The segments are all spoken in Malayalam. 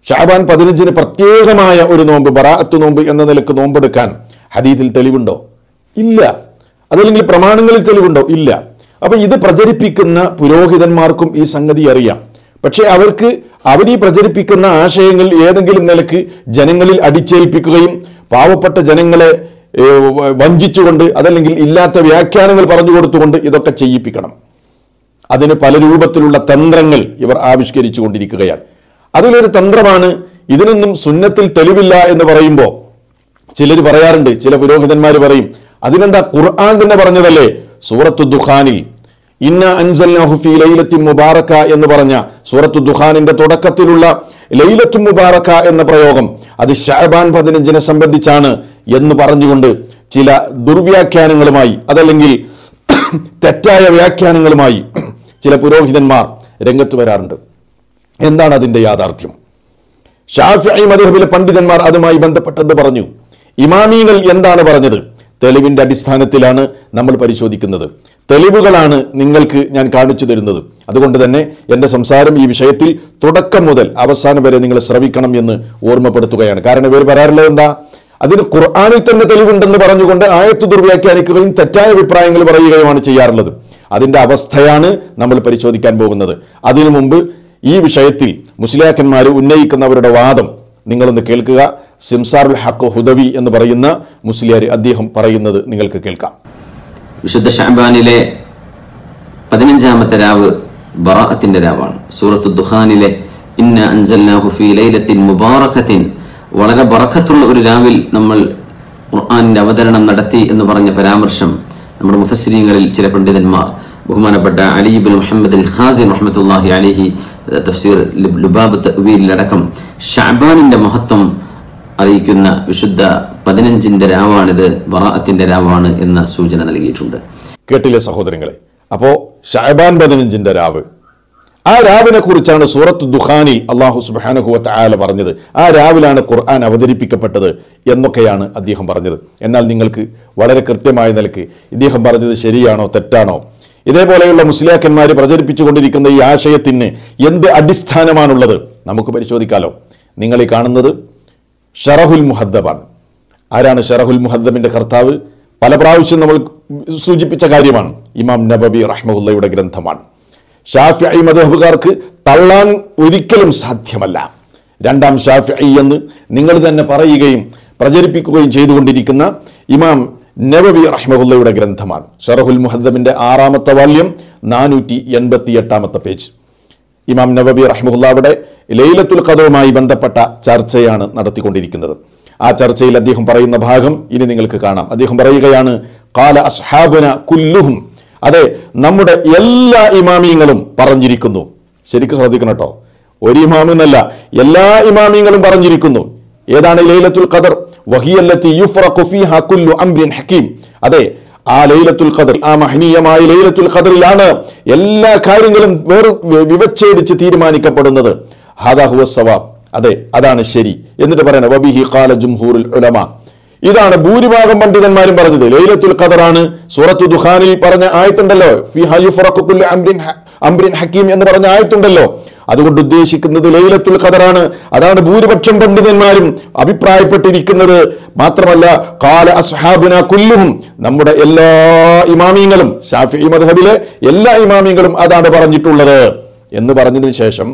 ഷാബാൻ പതിനഞ്ചിന് പ്രത്യേകമായ ഒരു നോമ്പ് ബറാഅത്ത് നോമ്പ് എന്ന നിലക്ക് നോമ്പെടുക്കാൻ ഹദീസിൽ തെളിവുണ്ടോ ഇല്ല അതല്ലെങ്കിൽ പ്രമാണങ്ങളിൽ തെളിവുണ്ടോ ഇല്ല അപ്പൊ ഇത് പ്രചരിപ്പിക്കുന്ന പുരോഹിതന്മാർക്കും ഈ സംഗതി അറിയാം പക്ഷെ അവർക്ക് അവർ ഈ പ്രചരിപ്പിക്കുന്ന ആശയങ്ങൾ ഏതെങ്കിലും നിലക്ക് ജനങ്ങളിൽ അടിച്ചേൽപ്പിക്കുകയും പാവപ്പെട്ട ജനങ്ങളെ ഏ, വ- വഞ്ചിച്ചുകൊണ്ട് അതല്ലെങ്കിൽ ഇല്ലാത്ത വ്യാഖ്യാനങ്ങൾ പറഞ്ഞു കൊടുത്തുകൊണ്ട് ഇതൊക്കെ ചെയ്യിപ്പിക്കണം അതിന് പല രൂപത്തിലുള്ള തന്ത്രങ്ങൾ ഇവർ ആവിഷ്കരിച്ചു കൊണ്ടിരിക്കുകയാണ് അതിലൊരു തന്ത്രമാണ് ഇതിനൊന്നും സുന്നത്തിൽ തെളിവില്ല എന്ന് പറയുമ്പോൾ ചിലർ പറയാറുണ്ട് ചില പുരോഹിതന്മാർ പറയും അതിനെന്താ ഖുർആൻ തന്നെ പറഞ്ഞതല്ലേ സൂറത്തു ദുഖാനിൽ ഇന്ന അൻസൽനാഹു ഫീ ലൈലത്തി മുബാറക്ക എന്ന് പറഞ്ഞ സൂറത്തു ദുഖാനിന്റെ തുടക്കത്തിലുള്ള ലൈലത്തു മുബാറക്ക എന്ന പ്രയോഗം അത് ഷഹബാൻ പതിനഞ്ചിനെ സംബന്ധിച്ചാണ് എന്ന് പറഞ്ഞുകൊണ്ട് ചില ദുർവ്യാഖ്യാനങ്ങളുമായി അതല്ലെങ്കിൽ തെറ്റായ വ്യാഖ്യാനങ്ങളുമായി ചില പുരോഹിതന്മാർ രംഗത്ത് വരാറുണ്ട് എന്താണ് അതിന്റെ യാഥാർത്ഥ്യം ഷാഫി മദഹബിലെ പണ്ഡിതന്മാർ അതുമായി ബന്ധപ്പെട്ടത് പറഞ്ഞു ഇമാമീങ്ങൾ എന്താണ് പറഞ്ഞത് തെളിവിന്റെ അടിസ്ഥാനത്തിലാണ് നമ്മൾ പരിശോധിക്കുന്നത് തെളിവുകളാണ് നിങ്ങൾക്ക് ഞാൻ കാണിച്ചു തരുന്നത് അതുകൊണ്ട് തന്നെ എൻ്റെ സംസാരം ഈ വിഷയത്തിൽ തുടക്കം മുതൽ അവസാനം വരെ നിങ്ങൾ ശ്രവിക്കണം എന്ന് ഓർമ്മപ്പെടുത്തുകയാണ് കാരണം ഇവർ പറയാറുള്ളത് എന്താ അതിന് ഖുർആാനിൽ തന്നെ തെളിവുണ്ടെന്ന് പറഞ്ഞുകൊണ്ട് ആയത്ത് ദുർവ്യാഖ്യാനിക്കുകയും തെറ്റായ അഭിപ്രായങ്ങൾ പറയുകയുമാണ് ചെയ്യാറുള്ളത് അതിന്റെ അവസ്ഥയാണ് നമ്മൾ പരിശോധിക്കാൻ പോകുന്നത് അതിനു മുമ്പ് ഈ വിഷയത്തിൽ മുസ്ലിയാക്കന്മാർ ഉന്നയിക്കുന്നവരുടെ വാദം നിങ്ങളൊന്ന് കേൾക്കുക സിംസാറുൽ ഹക്ക് ഹുദവി എന്ന് പറയുന്ന മുസ്ലിയാർ അദ്ദേഹം പറയുന്നത് നിങ്ങൾക്ക് കേൾക്കാം വിശുദ്ധ ഷാബാനിലെ പതിനഞ്ചാമത്തെ രാവ് ബറാഅത്തിന്റെ രാവാണ് സൂറത്ത് ദുഖാനിലെ ഇന്ന അൻസൽനാഹു ഫീ ലൈലത്തിൻ മുബാറകത്തിൻ വളരെ ബറക്കത്തുള്ള ഒരു രാവിൽ നമ്മൾ ഖുർആനിന്റെ അവതരണം നടത്തി എന്ന് പറഞ്ഞ പരാമർശം നമ്മുടെ മുഫസ്സിരീങ്ങളിൽ ചില പണ്ഡിതന്മാർ ബഹുമാനപ്പെട്ട അലീബിൻ മുഹമ്മദ് അൽ ഖാസിൻ റഹ്മത്തുള്ളാഹി അലിഹി തഫ്സീർ ലിബ്- ലുബാബ് തഅ്വീലിലടക്കം ഷാബാനിന്റെ മഹത്വം അറിയിക്കുന്ന വിശുദ്ധ പതിനഞ്ചിന്റെ രാവാണിത് ബറാഅത്തിന്റെ രാവാണ് എന്ന സൂചന നൽകിയിട്ടുണ്ട് കേട്ടില്ലേ സഹോദരങ്ങളെ അപ്പോ ഷഹബാൻ പതിനഞ്ചിന്റെ രാവ് ആ രാവിനെ കുറിച്ചാണ് സൂറത്ത് ദുഖാനിൽ അള്ളാഹു സുബാനഹുവത്ത് ആല പറഞ്ഞത് ആ രാവിലാണ് ഖുർആൻ അവതരിപ്പിക്കപ്പെട്ടത് എന്നൊക്കെയാണ് അദ്ദേഹം പറഞ്ഞത് എന്നാൽ നിങ്ങൾക്ക് വളരെ കൃത്യമായ നിലക്ക് ഇദ്ദേഹം പറഞ്ഞത് ശരിയാണോ തെറ്റാണോ ഇതേപോലെയുള്ള മുസ്ലിയാക്കന്മാർ പ്രചരിപ്പിച്ചുകൊണ്ടിരിക്കുന്ന ഈ ആശയത്തിന് എന്ത് അടിസ്ഥാനമാണുള്ളത് നമുക്ക് പരിശോധിക്കാലോ നിങ്ങൾ ഈ കാണുന്നത് ഷറഹുൽ മുഹദ്ദബാണ് ആരാണ് ഷറഹുൽ മുഹദ്ദബിന്റെ കർത്താവ് പല പ്രാവശ്യം നമ്മൾ സൂചിപ്പിച്ച കാര്യമാണ് ഇമാം നബബി റഹ്മുള്ളയുടെ ഗ്രന്ഥമാണ് ഷാഫി മദഹബുകാർക്ക് തള്ളാൻ ഒരിക്കലും സാധ്യമല്ല രണ്ടാം ഷാഫി എന്ന് നിങ്ങൾ തന്നെ പറയുകയും പ്രചരിപ്പിക്കുകയും ചെയ്തുകൊണ്ടിരിക്കുന്ന ഇമാം നബബി റഹ്മുള്ളയുടെ ഗ്രന്ഥമാണ് ഷറഹുൽ മുഹദ്ദബിന്റെ ആറാമത്തെ വാല്യം നാനൂറ്റി എൺപത്തി എട്ടാമത്തെ പേജ് ഇമാം നബബി റഹ്മുല്ലാവിടെ ലൈലത്തുൽ ഖദറുമായി ബന്ധപ്പെട്ട ചർച്ചയാണ് നടത്തിക്കൊണ്ടിരിക്കുന്നത് ആ ചർച്ചയിൽ അദ്ദേഹം പറയുന്ന ഭാഗം ഇനി നിങ്ങൾക്ക് കാണാം അദ്ദേഹം പറയുകയാണ് കാല അസ്ഹാബുന കുല്ലുഹും അതെ നമ്മുടെ എല്ലാ ഇമാമിയങ്ങളും പറഞ്ഞിരിക്കുന്നു ശരിക്കും ശ്രദ്ധിക്കണം കേട്ടോ ഒരു ഇമാമെന്നല്ല എല്ലാ ഇമാമിയങ്ങളും പറഞ്ഞിരിക്കുന്നു ഏതാണ് ലൈലത്തുൽ ഖദർ വഹിയല്ലത്തി യുഫ്റഖു ഫീഹാ കുല്ലു അംരിൻ ഹക്കീം അതെ ആ ലൈലത്തുൽ ഖദർ ആ മഹനീയമായ ലൈലത്തുൽ ഖദറിലാണ് എല്ലാ കാര്യങ്ങളും വേറെ വിവച്ഛേദിച്ച് തീരുമാനിക്കപ്പെടുന്നത് ഹാദാ ഹുവ സവാബ് അതെ അതാണ് ശരി എന്നിട്ട് പറയണം വബിഹി ഖാല ജുംഹൂറുൽ ഉലമ ഇതാണ് ഭൂരിഭാഗം പണ്ഡിതന്മാരും പറഞ്ഞത് ലൈലത്തുൽ ഖദറാണ് സൂറത്തു ദുഖാനിൽ പറഞ്ഞ ആയത്തുണ്ടല്ലോ ഫിഹാ യുഫ്റഖു കുല്ലു അംരിൻ ഹ- അംരിൻ ഹക്കീം എന്ന് പറഞ്ഞ ആയത്തുണ്ടല്ലോ അതുകൊണ്ട് ഉദ്ദേശിക്കുന്നത് ലൈലത്തുൽ ഖദറാണ് അതാണ് ഭൂരിപക്ഷം പണ്ഡിതന്മാരും അഭിപ്രായപ്പെട്ടിരിക്കുന്നത് മാത്രമല്ല കാല അസ്ഹാബുന കുല്ലുഹും നമ്മുടെ എല്ലാ ഇമാമിയങ്ങളും ഷാഫി മദ്ഹബിലെ എല്ലാ ഇമാമിയങ്ങളും അതാണ് പറഞ്ഞിട്ടുള്ളത് എന്ന് പറഞ്ഞതിന് ശേഷം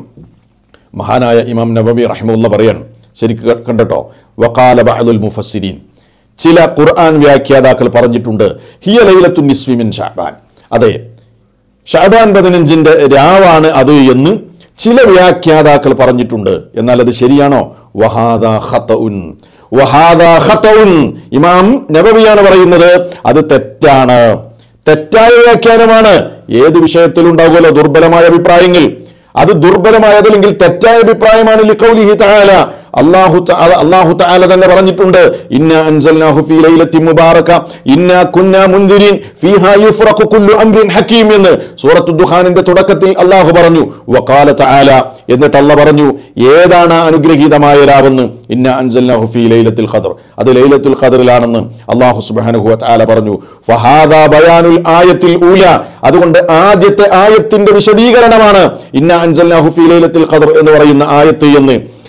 മഹാനായ ഇമാം നബവി റഹിമുള്ള പറയാണ് ശരിക്ക് ക- കണ്ടട്ടോ വക്കാല ബഅദുൽ മുഫസ്സിരീൻ ചില ഖുർആൻ വ്യാഖ്യാതാക്കൾ പറഞ്ഞിട്ടുണ്ട് ഹിയ ലൈലത്തു നിസ്ഫി മിൻ ഷഅബാൻ അതെ ഷഅബാൻ പതിനഞ്ചിന്റെ രാവാണ് അത് എന്ന് ചില വ്യാഖ്യാതാക്കൾ പറഞ്ഞിട്ടുണ്ട് എന്നാൽ അത് ശരിയാണോ വഹാദ ഖതഉൻ വഹാദ ഖതഉൻ ഇമാം നബവിയാണ് പറയുന്നത് അത് തെറ്റാണ് തെറ്റായ വ്യാഖ്യാനമാണ് ഏത് വിഷയത്തിലുണ്ടാകുമല്ലോ ദുർബലമായ അഭിപ്രായങ്ങൾ അത് ദുർബലമായതല്ലെങ്കിൽ തെറ്റായ അഭിപ്രായമാണ് ലിഖൗലിഹി തആല അല്ലാഹു തആല അല്ലാഹു തആല തന്നെ പറഞ്ഞിട്ടുണ്ട് ഇന്ന അൻസൽനാഹു ഫീ ലൈലത്തി മുബാറക ഇന്നാ കുന്നാ മുൻദിരിൻ ഫീഹാ യുഫ്റഖു കുല്ലു അംരിൻ ഹക്കീം എന്ന് സൂറത്തു ദുഖാനിന്റെ തുടക്കത്തിൽ അല്ലാഹു പറഞ്ഞു വഖാല തആല എന്നിട്ട് അല്ലാഹ് പറഞ്ഞു ഏതാണ് ആ അനുഗ്രഹീതമായ രാവെന്ന് ഇന്ന അൻസൽനാഹു ഫീ ലൈലത്തിൽ ഖദർ അത് ലൈലത്തുൽ ഖദറിലാണെന്ന് അല്ലാഹു സുബ്ഹാനഹു വതആല പറഞ്ഞു ഫഹാദാ ബയാനുൽ ആയത്തിൽ ഊല അതുകൊണ്ട് ആദ്യത്തെ ആയത്തിന്റെ വിശദീകരണമാണ് ഇന്ന അൻസൽനാഹു ഫീ ലൈലത്തിൽ ഖദർ എന്ന് പറയുന്ന ആയത്ത് എന്ന്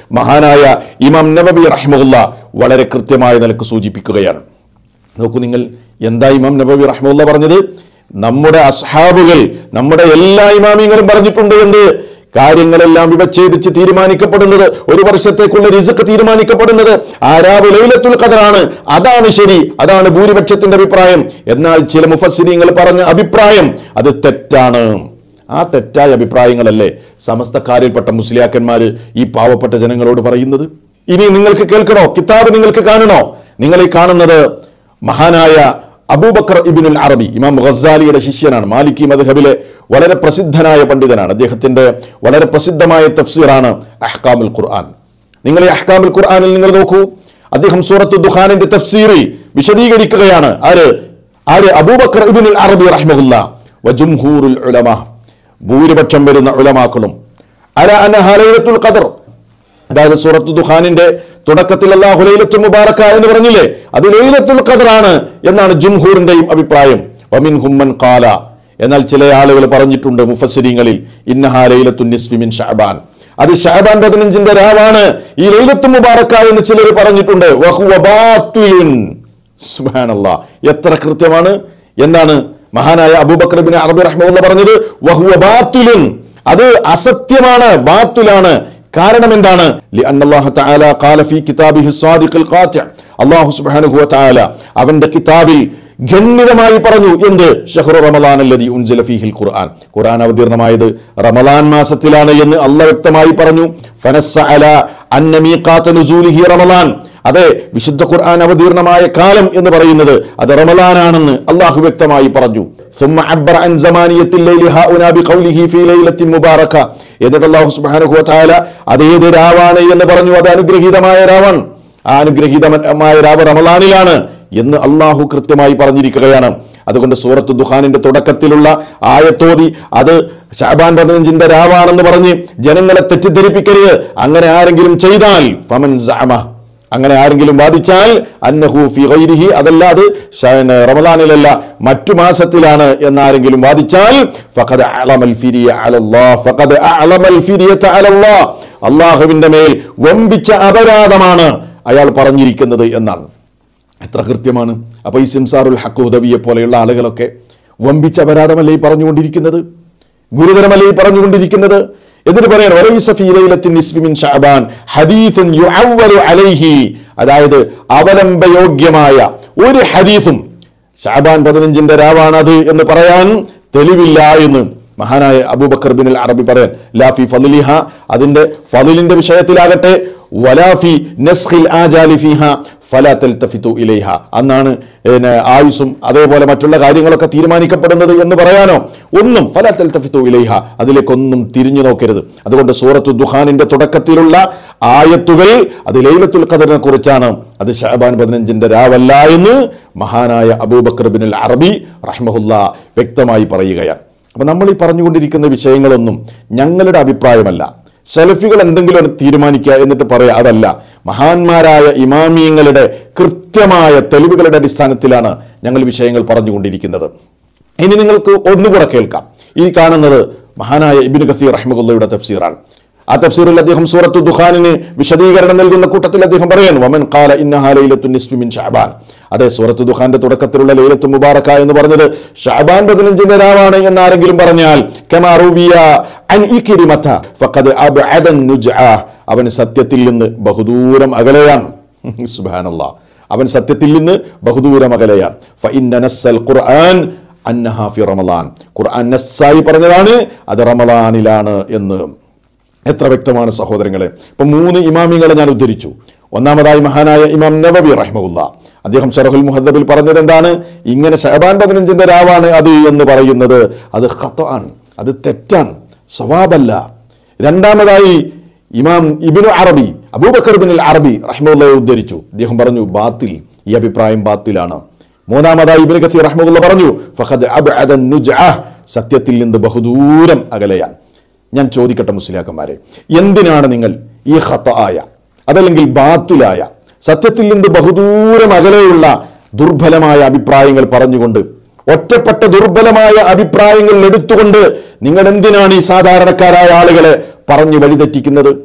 മഹാനായ ഇമാം നബബി റഹ്മുല്ല വളരെ കൃത്യമായ നിലക്ക് സൂചിപ്പിക്കുകയാണ് നോക്കൂ നിങ്ങൾ എന്താ ഇമാം നബവി റഹ്മുല്ല പറഞ്ഞത് നമ്മുടെ അസ്ഹാബുകൾ നമ്മുടെ എല്ലാ ഇമാമിങ്ങളും പറഞ്ഞിട്ടുണ്ട് എന്ത് കാര്യങ്ങളെല്ലാം വിവച്ഛേദിച്ച് തീരുമാനിക്കപ്പെടുന്നത് ഒരു വർഷത്തേക്കുള്ള റിസക്ക് തീരുമാനിക്കപ്പെടുന്നത് ആരാവ് ലൈലത്തുൽ ഖദറാണ് അതാണ് ശരി അതാണ് ഭൂരിപക്ഷത്തിന്റെ അഭിപ്രായം എന്നാൽ ചില മുഫസ്സിരിങ്ങൾ പറഞ്ഞ അഭിപ്രായം അത് തെറ്റാണ് ആ തെറ്റായ അഭിപ്രായങ്ങളല്ലേ സമസ്തക്കാരിൽപ്പെട്ട മുസ്ലിയാക്കന്മാര് ഈ പാവപ്പെട്ട ജനങ്ങളോട് പറയുന്നത് ഇനി നിങ്ങൾക്ക് കേൾക്കണോ കിതാബ് നിങ്ങൾക്ക് കാണണോ നിങ്ങൾ ഈ കാണുന്നത് മഹാനായ അബൂബക്കർ ഇബിനുൽ അറബി ഇമാം ഗസാലിയുടെ ശിഷ്യനാണ് മാലിക്കി മദ്ഹബിലെ വളരെ പ്രസിദ്ധനായ പണ്ഡിതനാണ് അദ്ദേഹത്തിന്റെ വളരെ പ്രസിദ്ധമായ തഫ്സീറാണ് അഹ്കാമുൽ ഖുർആൻ നിങ്ങൾ ഈ അഹ്കാമുൽ ഖുർആനിൽ നിങ്ങൾ നോക്കൂ അദ്ദേഹം സൂറത്തു ദുഖാനിന്റെ തഫ്സീറിൽ വിശദീകരിക്കുകയാണ് ആര് ആര് അബൂബക്കർ ഇബിനുൽ അറബി റഹ്മുല്ല വജുംഹൂറുൽ ഉലമ ഭൂരിപക്ഷം വരുന്ന ഉലമാക്കളും അല അന ലൈലത്തുൽ ഖദർ അതായത് സൂറത്ത് ദുഖാനിന്റെ തുടക്കത്തിൽ അല്ലാഹു ലൈലത്തുൽ മുബാറക്ക എന്ന് പറഞ്ഞില്ലേ അത് ലൈലത്തുൽ ഖദറാണ് എന്നാണ് ജുംഹൂറിന്റെയും അഭിപ്രായം വമിൻ ഹുമ്മൻ കാല എന്നാൽ ചില ആളുകൾ പറഞ്ഞിട്ടുണ്ട് മുഫസ്സിരിങ്ങളിൽ ഇന്നഹാ ലൈലത്തുൻ നിസ്ഫി മിൻ ഷഅബാൻ അത് ഷഅബാൻ പതിനഞ്ചിന്റെ രാവാണ് ഈ ലൈലത്തുൽ മുബാറക്ക എന്ന് ചിലർ പറഞ്ഞിട്ടുണ്ട് വഹുവ ബാത്തിലുൻ സുബ്ഹാനല്ലാഹ് എത്ര കൃത്യമാണ് എന്താണ് മഹാനായ അബൂബക്കർ ബിൻ അറബി റഹ്മുള്ള പറഞ്ഞത് വഹുവ ബാത്തുലുൻ അത് അസത്യമാണ് ബാത്തുലാണ് കാരണം എന്താണ് لأن الله تعالى قال في كتابه الصادق القاطع അള്ളാഹു സുബ്ഹാനഹു വതആല അവന്റെ കിതാബിൽ ഗണ്യതമായി പറഞ്ഞു എന്ത് ഷഹ്റു റമദാൻ അല്ലദി ഉൻസില ഫീഹിൽ ഖുർആൻ ഖുർആൻ അവതീർണമായത് റമദാൻ മാസത്തിലാണ് എന്ന് അള്ളാഹ് വ്യക്തമായി പറഞ്ഞു ഫനസ്സ അല അന്ന മീഖാത നുസൂലിഹി റമദാൻ അതെ വിശുദ്ധ ഖുർആൻ അവതീർണമായ കാലം എന്ന് പറയുന്നത് അത് റമദാനാണെന്ന് അള്ളാഹു വ്യക്തമായി പറഞ്ഞു ثم عبر عن زمانية الليل هؤلاء بقوله في ليلة مباركة എന്നിട്ട് അള്ളാഹു സുബ്ഹാനഹു വതആല അതേത് രാവാണ് എന്ന് പറഞ്ഞു അത് അനുഗ്രഹീതമായ രാവാണ് ആ അനുഗ്രഹീതമായ രാവ് റമദാനിലാണ് എന്ന് അള്ളാഹു കൃത്യമായി പറഞ്ഞിരിക്കുകയാണ് അതുകൊണ്ട് സൂറത്ത് ദുഖാനിന്റെ തുടക്കത്തിലുള്ള ആയത്തോതി അത് ഷാബാൻ പതിനഞ്ചിന്റെ രാവാണെന്ന് പറഞ്ഞ് ജനങ്ങളെ തെറ്റിദ്ധരിപ്പിക്കരുത് അങ്ങനെ ആരെങ്കിലും ചെയ്താൽ ഫമൻ സഅമ അങ്ങനെ ആരെങ്കിലും വാദിച്ചാൽ അന്നഹു ഫി ഗൈരിഹി അതല്ലാതെ ഷ- റമദാനിലല്ല മറ്റു മാസത്തിലാണ് എന്നാരെങ്കിലും വാദിച്ചാൽ ഫഖദ് അഅലമൽ ഫിരിയ അലല്ലാഹ് ഫഖദ് അഅലമൽ ഫിരിയത അലല്ലാഹ് അല്ലാഹുവിന്റെ മേൽ വമ്പിച്ച അപരാധമാണ് അയാൾ പറഞ്ഞിരിക്കുന്നത് എന്നാണ് എത്ര കൃത്യമാണ് അപ്പൊ ഈ സിംസാറുൽ ഹക്കുദവിയെ പോലെയുള്ള ആളുകളൊക്കെ വമ്പിച്ച അപരാധമല്ലേ ഈ പറഞ്ഞുകൊണ്ടിരിക്കുന്നത് ഗുരുതരമല്ലേ ഈ പറഞ്ഞുകൊണ്ടിരിക്കുന്നത് എന്നിട്ട് പറയാൻ വലൈസ ഫീ ലൈലത്തിൻ നിസ്ഫി മിൻ ശഅബാൻ ഹദീസുൻ യുഅവ്വലു അലൈഹി അതായത് അവലംബയോഗ്യമായ ഒരു ഹദീസും ഷാബാൻ പതിനഞ്ചിന്റെ രാവാണത് എന്ന് പറയാൻ തെളിവില്ല എന്ന് മഹാനായ അബൂബക്കർ ബിൻ അൽ അറബി പറയാൻ ലാഫി ഫലിഹ അതിന്റെ ഫലിലിന്റെ വിഷയത്തിലാകട്ടെ വലാഫി നസ്ഖിൽ ആജാലി ഫിഹ ഫലാ തൽതഫിതു ഇലൈഹ അന്നാണ് പിന്നെ ആയുസും അതേപോലെ മറ്റുള്ള കാര്യങ്ങളൊക്കെ തീരുമാനിക്കപ്പെടുന്നത് എന്ന് പറയാനോ ഒന്നും ഫലാ തൽതഫിതു ഇലൈഹ അതിലേക്കൊന്നും തിരിഞ്ഞു നോക്കരുത് അതുകൊണ്ട് സൂറത്തു ദുഹാനിന്റെ തുടക്കത്തിലുള്ള ആയത്തുകൾ അത് ലൈലത്തുൽ ഖദറിനെ കുറിച്ചാണ് അത് ഷഹബാൻ പതിനഞ്ചിന്റെ രാവല്ല എന്ന് മഹാനായ അബൂബക്കർ ബിൻ അൽ അറബി റഹ്മഹുല്ല വ്യക്തമായി പറയുകയാണ് അപ്പൊ നമ്മൾ ഈ പറഞ്ഞുകൊണ്ടിരിക്കുന്ന വിഷയങ്ങളൊന്നും ഞങ്ങളുടെ അഭിപ്രായമല്ല സെൽഫികൾ എന്തെങ്കിലും ഒന്ന് തീരുമാനിക്കുക എന്നിട്ട് പറയാ അതല്ല മഹാന്മാരായ ഇമാമിയങ്ങളുടെ കൃത്യമായ തെളിവുകളുടെ അടിസ്ഥാനത്തിലാണ് ഞങ്ങൾ വിഷയങ്ങൾ പറഞ്ഞുകൊണ്ടിരിക്കുന്നത് ഇനി നിങ്ങൾക്ക് ഒന്നുകൂടെ കേൾക്കാം ഈ കാണുന്നത് മഹാനായ ഇബിന് കസീർ റഹ്മുള്ളയുടെ തഫ്സീറാണ് ആ തഫ്സീറിൽ അദ്ദേഹം സൂറത്തു ദുഖാനിന് വിശദീകരണം നൽകുന്ന കൂട്ടത്തിൽ അദ്ദേഹം പറയാൻ വമൻ ഖാല ഇന്നഹാ ലൈലത്തുൻ നിസ്ഫി മിൻ ഷഅബാൻ അതെ സൂറത്തു ദുഖാന്റെ തുടക്കത്തിലുള്ള ലൈലത്തു മുബാറക്ക എന്ന് പറഞ്ഞത് ഷഅബാൻ പതിനഞ്ചിന്റെ രാവാണ് എന്ന് ആരെങ്കിലും പറഞ്ഞാൽ കമാ റുവിയ അൻ ഇക്രിമത ഫഖദ് അബ്അദ നുജ്ആ അവൻ സത്യത്തിൽ നിന്ന് ബഹുദൂരം അകലെയാണ് സുബ്ഹാനല്ലാഹ് അവൻ സത്യത്തിൽ നിന്ന് ബഹുദൂരം അകലെയാണ് ഫഇന്ന നസ്സൽ ഖുർആൻ അന്നഹാ ഫി റമളാൻ ഖുർആൻ നസ്സായി പറഞ്ഞതാണ് അത് റമളാനിലാണ് എന്ന് എത്ര വ്യക്തമാണ് സഹോദരങ്ങളെ ഇപ്പൊ മൂന്ന് ഇമാമിങ്ങളെ ഞാൻ ഉദ്ധരിച്ചു ഒന്നാമതായി മഹാനായ ഇമാം നബവി റഹ്മുല്ല അദ്ദേഹം ഷറഹുൽ മുഹദ്ദബിൽ പറഞ്ഞത് എന്താണ് ഇങ്ങനെ ഷഹബാൻ പതിനഞ്ചിന്റെ രാവാണ് അത് എന്ന് പറയുന്നത് അത് ഖത്താണ് അത് തെറ്റാണ് സ്വഭാവല്ല രണ്ടാമതായി ഇമാം ഇബിനു അറബി അബൂബക്കർ ബിൻ അറബി റഹ്മുല്ലയെ ഉദ്ധരിച്ചു അദ്ദേഹം പറഞ്ഞു ബാത്തിൽ ഈ അഭിപ്രായം ബാത്തിലാണ് മൂന്നാമതായി ഇബിന് കസീർ റഹ്മുല്ല പറഞ്ഞു ഫഖദ് അബ്അദ നുജ്അ സത്യത്തിൽ നിന്ന് ബഹുദൂരം അകലെയാണ് ഞാൻ ചോദിക്കട്ടെ മുസ്ലിയാക്കന്മാരെ എന്തിനാണ് നിങ്ങൾ ഈ ഹത്ത ആയ അതല്ലെങ്കിൽ ബാത്തുലായ സത്യത്തിൽ നിന്ന് ബഹുദൂരം അകലെയുള്ള ദുർബലമായ അഭിപ്രായങ്ങൾ പറഞ്ഞുകൊണ്ട് ഒറ്റപ്പെട്ട ദുർബലമായ അഭിപ്രായങ്ങൾ എടുത്തുകൊണ്ട് നിങ്ങൾ എന്തിനാണ് ഈ സാധാരണക്കാരായ ആളുകളെ പറഞ്ഞു വഴിതെറ്റിക്കുന്നത്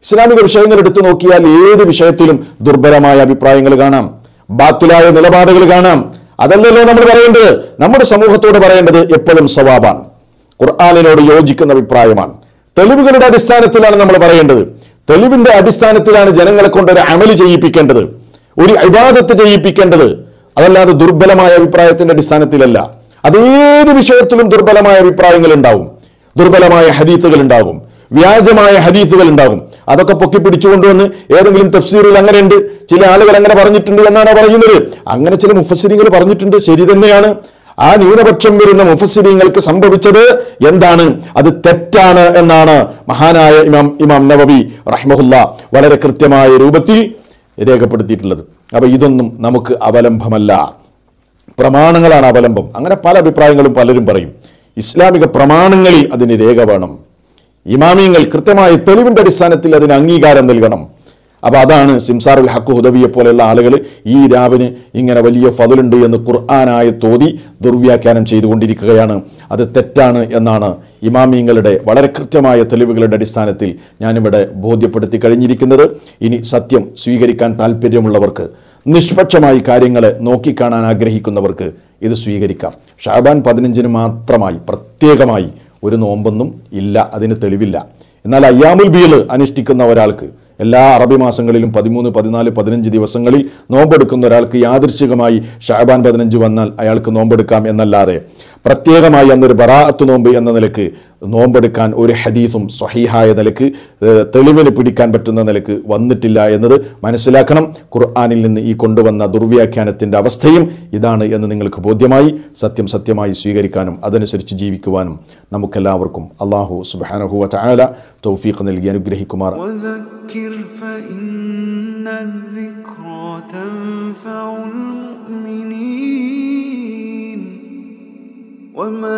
ഇസ്ലാമിക വിഷയങ്ങൾ എടുത്തു നോക്കിയാൽ ഏത് വിഷയത്തിലും ദുർബലമായ അഭിപ്രായങ്ങൾ കാണാം ബാത്തുലായ നിലപാടുകൾ കാണാം അതല്ലല്ലോ നമ്മൾ പറയേണ്ടത് നമ്മുടെ സമൂഹത്തോട് പറയേണ്ടത് എപ്പോഴും സവാബാണ് ഖുർആാനിനോട് യോജിക്കുന്ന അഭിപ്രായമാണ് തെളിവുകളുടെ അടിസ്ഥാനത്തിലാണ് നമ്മൾ പറയേണ്ടത് തെളിവിന്റെ അടിസ്ഥാനത്തിലാണ് ജനങ്ങളെ കൊണ്ട് ഒരു അമല് ചെയ്യിപ്പിക്കേണ്ടത് ഒരു ഇബാദത്ത് ചെയ്യിപ്പിക്കേണ്ടത് അതല്ലാതെ ദുർബലമായ അഭിപ്രായത്തിന്റെ അടിസ്ഥാനത്തിലല്ല അതേത് വിഷയത്തിലും ദുർബലമായ അഭിപ്രായങ്ങൾ ഉണ്ടാവും ദുർബലമായ ഹദീത്തുകൾ ഉണ്ടാകും വ്യാജമായ ഹദീസുകൾ ഉണ്ടാകും അതൊക്കെ പൊക്കി പിടിച്ചുകൊണ്ടുവന്ന് ഏതെങ്കിലും തഫ്സീറിൽ അങ്ങനെ ഉണ്ട് ചില ആളുകൾ അങ്ങനെ പറഞ്ഞിട്ടുണ്ട് എന്നാണ് പറയുന്നത് അങ്ങനെ ചില മുഫസ്സിരികൾ പറഞ്ഞിട്ടുണ്ട് ശരി തന്നെയാണ് ആ ന്യൂനപക്ഷം വരുന്ന മുഫസ്സിരിങ്ങൾക്ക് സംഭവിച്ചത് എന്താണ് അത് തെറ്റാണ് എന്നാണ് മഹാനായ ഇമാം ഇമാം നവവി റഹ്മഹുല്ല വളരെ കൃത്യമായ രൂപത്തിൽ രേഖപ്പെടുത്തിയിട്ടുള്ളത് അപ്പൊ ഇതൊന്നും നമുക്ക് അവലംബമല്ല പ്രമാണങ്ങളാണ് അവലംബം അങ്ങനെ പല അഭിപ്രായങ്ങളും പലരും പറയും ഇസ്ലാമിക പ്രമാണങ്ങളിൽ അതിന് രേഖ വേണം ഇമാമിയങ്ങൾ കൃത്യമായ തെളിവിന്റെ അടിസ്ഥാനത്തിൽ അതിന് അംഗീകാരം നൽകണം അപ്പൊ അതാണ് സിംസാറുൽ ഹക്ക് ഹുദവിയെ പോലെയുള്ള ആളുകൾ ഈ രാവിന് ഇങ്ങനെ വലിയ ഫതിലുണ്ട് എന്ന് ഖുർആനായ തോതി ദുർവ്യാഖ്യാനം ചെയ്തുകൊണ്ടിരിക്കുകയാണ് അത് തെറ്റാണ് എന്നാണ് ഇമാമിയങ്ങളുടെ വളരെ കൃത്യമായ തെളിവുകളുടെ അടിസ്ഥാനത്തിൽ ഞാനിവിടെ ബോധ്യപ്പെടുത്തി കഴിഞ്ഞിരിക്കുന്നത് ഇനി സത്യം സ്വീകരിക്കാൻ താല്പര്യമുള്ളവർക്ക് നിഷ്പക്ഷമായി കാര്യങ്ങളെ നോക്കിക്കാണാൻ ആഗ്രഹിക്കുന്നവർക്ക് ഇത് സ്വീകരിക്കാം ഷാബാൻ പതിനഞ്ചിന് മാത്രമായി പ്രത്യേകമായി ഒരു നോമ്പൊന്നും ഇല്ല അതിന് തെളിവില്ല എന്നാൽ അയ്യാമുൽ ബീള് അനുഷ്ഠിക്കുന്ന ഒരാൾക്ക് എല്ലാ അറബി മാസങ്ങളിലും പതിമൂന്ന് പതിനാല് പതിനഞ്ച് ദിവസങ്ങളിൽ നോമ്പെടുക്കുന്ന ഒരാൾക്ക് യാദൃശികമായി ഷാബാൻ പതിനഞ്ച് വന്നാൽ അയാൾക്ക് നോമ്പെടുക്കാം എന്നല്ലാതെ പ്രത്യേകമായി അന്നൊരു ബറാഅത്ത് നോമ്പ് എന്ന നിലക്ക് നോമ്പെടുക്കാൻ ഒരു ഹദീസും സ്വഹീഹായ നിലക്ക് ഏഹ്, തെളിവിന് പിടിക്കാൻ പറ്റുന്ന നിലക്ക് വന്നിട്ടില്ല എന്നത് മനസ്സിലാക്കണം ഖുർആാനിൽ നിന്ന് ഈ കൊണ്ടുവന്ന ദുർവ്യാഖ്യാനത്തിൻ്റെ അവസ്ഥയും ഇതാണ് എന്ന് നിങ്ങൾക്ക് ബോധ്യമായി സത്യം സത്യമായി സ്വീകരിക്കാനും അതനുസരിച്ച് ജീവിക്കുവാനും നമുക്കെല്ലാവർക്കും അള്ളാഹു സുബാനഹുവ ചായാല തൗഫീഖ് നൽകി അനുഗ്രഹിക്കുമാർ وذكر فإن الذكرى تنفع المؤمنين وما